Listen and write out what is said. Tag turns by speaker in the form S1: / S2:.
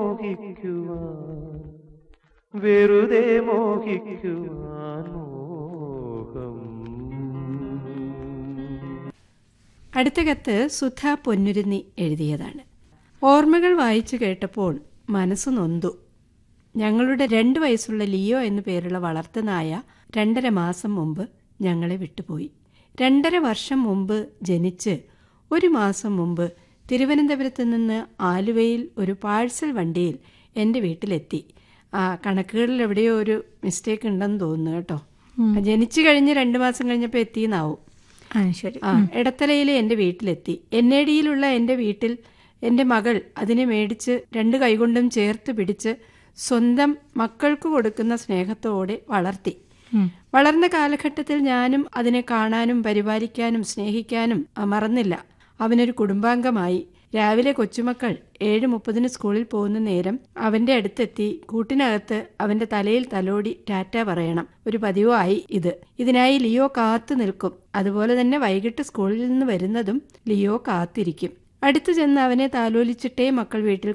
S1: മോഹിക്കുവാൻ വെറുതെ മോഹിക്കുവാൻ മോഹം
S2: അടുത്ത കത്ത് സുധ പൊന്നുരുന്നി എഴുതിയതാണ് ഓർമ്മകൾ വായിച്ചു കേട്ടപ്പോൾ മനസ്സ് നൊന്തു ഞങ്ങളുടെ രണ്ട് വയസ്സുള്ള ലിയോ എന്നു പേരുള്ള വളർത്തുനായ രണ്ടര മാസം മുമ്പ് ഞങ്ങളെ വിട്ടുപോയി രണ്ടര വർഷം മുമ്പ് ജനിച്ച് ഒരു മാസം മുമ്പ് തിരുവനന്തപുരത്ത് നിന്ന് ആലുവയിൽ ഒരു പാഴ്സൽ വണ്ടിയിൽ എൻ്റെ വീട്ടിലെത്തി ആ കണക്കുകളിൽ എവിടെയോ ഒരു മിസ്റ്റേക്ക് ഉണ്ടെന്ന് തോന്നുന്നു കേട്ടോ ജനിച്ചു കഴിഞ്ഞ് രണ്ട് മാസം കഴിഞ്ഞപ്പോൾ എത്തിയെന്നാവും
S3: ആ ശരി
S2: ആ ഇടത്തലയിലെ എൻ്റെ വീട്ടിലെത്തി എൻ എ ഡിയിലുള്ള എൻ്റെ വീട്ടിൽ എൻ്റെ മകൾ അതിനെ മേടിച്ച് രണ്ട് കൈകൊണ്ടും ചേർത്ത് പിടിച്ച് സ്വന്തം മക്കൾക്ക് കൊടുക്കുന്ന സ്നേഹത്തോടെ വളർത്തി വളർന്ന കാലഘട്ടത്തിൽ ഞാനും അതിനെ കാണാനും പരിപാലിക്കാനും സ്നേഹിക്കാനും മറന്നില്ല അവനൊരു കുടുംബാംഗമായി രാവിലെ കൊച്ചുമക്കൾ ഏഴ് മുപ്പതിന് സ്കൂളിൽ പോകുന്ന നേരം അവന്റെ അടുത്തെത്തി കൂട്ടിനകത്ത് അവന്റെ തലയിൽ തലോടി ടാറ്റ പറയണം ഒരു പതിവായി ഇത് ഇതിനായി ലിയോ കാത്തു നിൽക്കും അതുപോലെ തന്നെ വൈകിട്ട് സ്കൂളിൽ നിന്ന് വരുന്നതും ലിയോ കാത്തിരിക്കും അടുത്തു ചെന്ന് അവനെ താലോലിച്ചിട്ടേ മക്കൾ വീട്ടിൽ